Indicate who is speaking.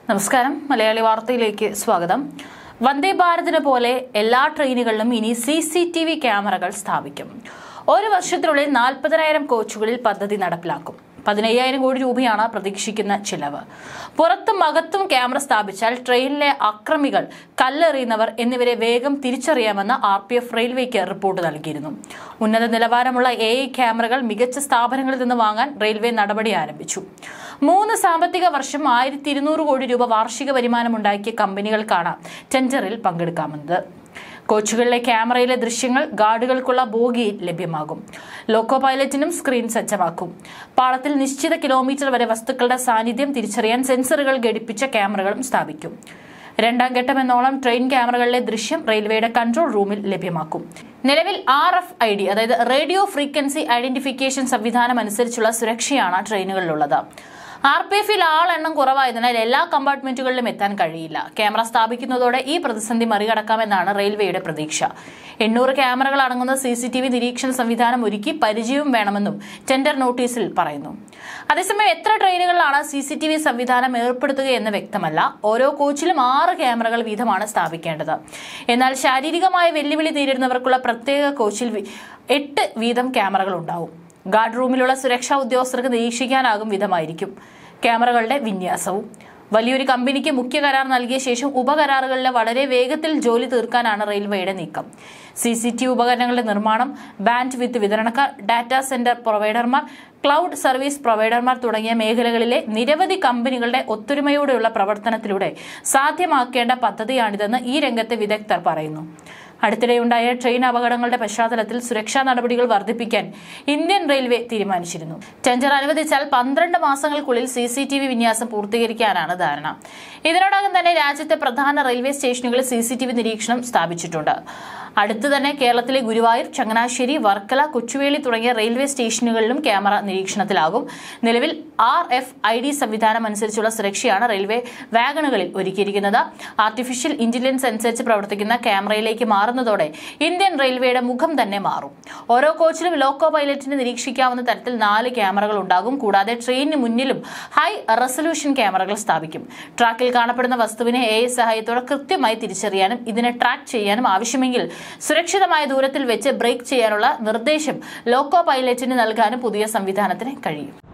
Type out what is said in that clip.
Speaker 1: നമസ്കാരം മലയാളി വാർത്തയിലേക്ക് സ്വാഗതം വന്ദേ ഭാരതിന് പോലെ എല്ലാ ട്രെയിനുകളിലും ഇനി സി സി ടി വി ക്യാമറകൾ സ്ഥാപിക്കും ഒരു വർഷത്തിനുള്ളിൽ നാൽപ്പതിനായിരം കോച്ചുകളിൽ പദ്ധതി നടപ്പിലാക്കും പതിനയ്യായിരം കോടി രൂപയാണ് പ്രതീക്ഷിക്കുന്ന ചിലവ് പുറത്തും അകത്തും ക്യാമറ സ്ഥാപിച്ചാൽ ട്രെയിനിലെ അക്രമികൾ കല്ലെറിയുന്നവർ എന്നിവരെ വേഗം തിരിച്ചറിയാമെന്ന് ആർ പി എഫ് റെയിൽവേക്ക് റിപ്പോർട്ട് നൽകിയിരുന്നു ഉന്നത നിലവാരമുള്ള എ ഐ ക്യാമറകൾ മികച്ച സ്ഥാപനങ്ങളിൽ നിന്ന് വാങ്ങാൻ റെയിൽവേ നടപടി ആരംഭിച്ചു മൂന്ന് സാമ്പത്തിക വർഷം ആയിരത്തി ഇരുന്നൂറ് കോടി രൂപ വാർഷിക വരുമാനമുണ്ടാക്കിയ കമ്പനികൾക്കാണ് ടെൻഡറിൽ പങ്കെടുക്കാമെന്നത് കോച്ചുകളിലെ ക്യാമറയിലെ ദൃശ്യങ്ങൾ ഗാർഡുകൾക്കുള്ള ബോഗിയിൽ ലഭ്യമാകും ലോക്കോ പൈലറ്റിനും സ്ക്രീൻ സജ്ജമാക്കും പാളത്തിൽ നിശ്ചിത കിലോമീറ്റർ വരെ വസ്തുക്കളുടെ സാന്നിധ്യം തിരിച്ചറിയാൻ സെൻസറുകൾ ഘടിപ്പിച്ച ക്യാമറകളും സ്ഥാപിക്കും രണ്ടാം ഘട്ടമെന്നോളം ട്രെയിൻ ക്യാമറകളിലെ ദൃശ്യം റെയിൽവേയുടെ കൺട്രോൾ റൂമിൽ ലഭ്യമാക്കും നിലവിൽ ആർ എഫ് ഐ ഡി അതായത് റേഡിയോ ഫ്രീക്വൻസി ഐഡന്റിഫിക്കേഷൻ സംവിധാനം അനുസരിച്ചുള്ള സുരക്ഷയാണ് ട്രെയിനുകളിലുള്ളത് ആർ പി എഫിൽ ആളെണ്ണം കുറവായതിനാൽ എല്ലാ കമ്പാർട്ട്മെന്റുകളിലും എത്താൻ കഴിയില്ല ക്യാമറ സ്ഥാപിക്കുന്നതോടെ ഈ പ്രതിസന്ധി മറികടക്കാമെന്നാണ് റെയിൽവേയുടെ പ്രതീക്ഷ എണ്ണൂറ് ക്യാമറകൾ അടങ്ങുന്ന സി സി ടി വി നിരീക്ഷണ സംവിധാനം ഒരുക്കി പരിചയവും വേണമെന്നും ടെൻഡർ നോട്ടീസിൽ പറയുന്നു അതേസമയം എത്ര ട്രെയിനുകളിലാണ് സി സി ടി വി സംവിധാനം ഏർപ്പെടുത്തുകയെന്ന് വ്യക്തമല്ല ഓരോ കോച്ചിലും ആറ് ക്യാമറകൾ വീതമാണ് സ്ഥാപിക്കേണ്ടത് എന്നാൽ ശാരീരികമായ വെല്ലുവിളി നേരിടുന്നവർക്കുള്ള പ്രത്യേക കോച്ചിൽ വി- എട്ട് വീതം ക്യാമറകൾ ഉണ്ടാവും ഗാർഡ് റൂമിലുള്ള സുരക്ഷാ ഉദ്യോഗസ്ഥർക്ക് നിരീക്ഷിക്കാനാകും വിധമായിരിക്കും ക്യാമറകളുടെ വിന്യാസവും വലിയൊരു കമ്പനിക്ക് മുഖ്യ കരാർ നൽകിയ ശേഷം ഉപകരാറുകളിലെ വളരെ വേഗത്തിൽ ജോലി തീർക്കാനാണ് റെയിൽവേയുടെ നീക്കം സി സി ടി ഉപകരണങ്ങളുടെ നിർമ്മാണം ബാൻഡ് വിത്ത് വിതരണക്കാർ ഡാറ്റാ സെന്റർ പ്രൊവൈഡർമാർ ക്ലൗഡ് സർവീസ് പ്രൊവൈഡർമാർ തുടങ്ങിയ മേഖലകളിലെ നിരവധി കമ്പനികളുടെ ഒത്തൊരുമയോടെയുള്ള പ്രവർത്തനത്തിലൂടെ സാധ്യമാക്കേണ്ട പദ്ധതിയാണിതെന്ന് ഈ രംഗത്തെ വിദഗ്ധർ പറയുന്നു അടുത്തിടെയുണ്ടായ ട്രെയിൻ അപകടങ്ങളുടെ പശ്ചാത്തലത്തിൽ സുരക്ഷാ നടപടികൾ വർദ്ധിപ്പിക്കാൻ ഇന്ത്യൻ റെയിൽവേ തീരുമാനിച്ചിരുന്നു ടെൻഡർ അനുവദിച്ചാൽ പന്ത്രണ്ട് മാസങ്ങൾക്കുള്ളിൽ സി സി ടി വി വിന്യാസം പൂർത്തീകരിക്കാനാണ് ധാരണ ഇതിനോടകം തന്നെ രാജ്യത്തെ പ്രധാന റെയിൽവേ സ്റ്റേഷനുകളിൽ സി സി ടി വി നിരീക്ഷണം സ്ഥാപിച്ചിട്ടുണ്ട് അടുത്ത് തന്നെ കേരളത്തിലെ ഗുരുവായൂർ ചങ്ങനാശ്ശേരി വർക്കല കൊച്ചുവേളി തുടങ്ങിയ റെയിൽവേ സ്റ്റേഷനുകളിലും ക്യാമറ നിരീക്ഷണത്തിലാകും നിലവിൽ ആർ എഫ് ഐ ഡി സംവിധാനം അനുസരിച്ചുള്ള സുരക്ഷയാണ് റെയിൽവേ വാഗണുകളിൽ ഒരുക്കിയിരിക്കുന്നത് ആർട്ടിഫിഷ്യൽ ഇന്റലിജൻസ് അനുസരിച്ച് പ്രവർത്തിക്കുന്ന ക്യാമറയിലേക്ക് മാറുന്നതോടെ ഇന്ത്യൻ റെയിൽവേയുടെ മുഖം തന്നെ മാറും ഓരോ കോച്ചിലും ലോക്കോ പൈലറ്റിന് നിരീക്ഷിക്കാവുന്ന തരത്തിൽ നാല് ക്യാമറകൾ ഉണ്ടാകും കൂടാതെ ട്രെയിനിന് മുന്നിലും ഹൈ റെസൊല്യൂഷൻ ക്യാമറകൾ സ്ഥാപിക്കും ട്രാക്കിൽ കാണപ്പെടുന്ന വസ്തുവിനെ എ സഹായത്തോടെ കൃത്യമായി തിരിച്ചറിയാനും ഇതിനെ ട്രാക്ക് ചെയ്യാനും ആവശ്യമെങ്കിൽ സുരക്ഷിതമായ ദൂരത്തിൽ വെച്ച് ബ്രേക്ക് ചെയ്യാനുള്ള നിർദ്ദേശം ലോക്കോ പൈലറ്റിന് നൽകാനും പുതിയ സംവിധാനത്തിന് കഴിയും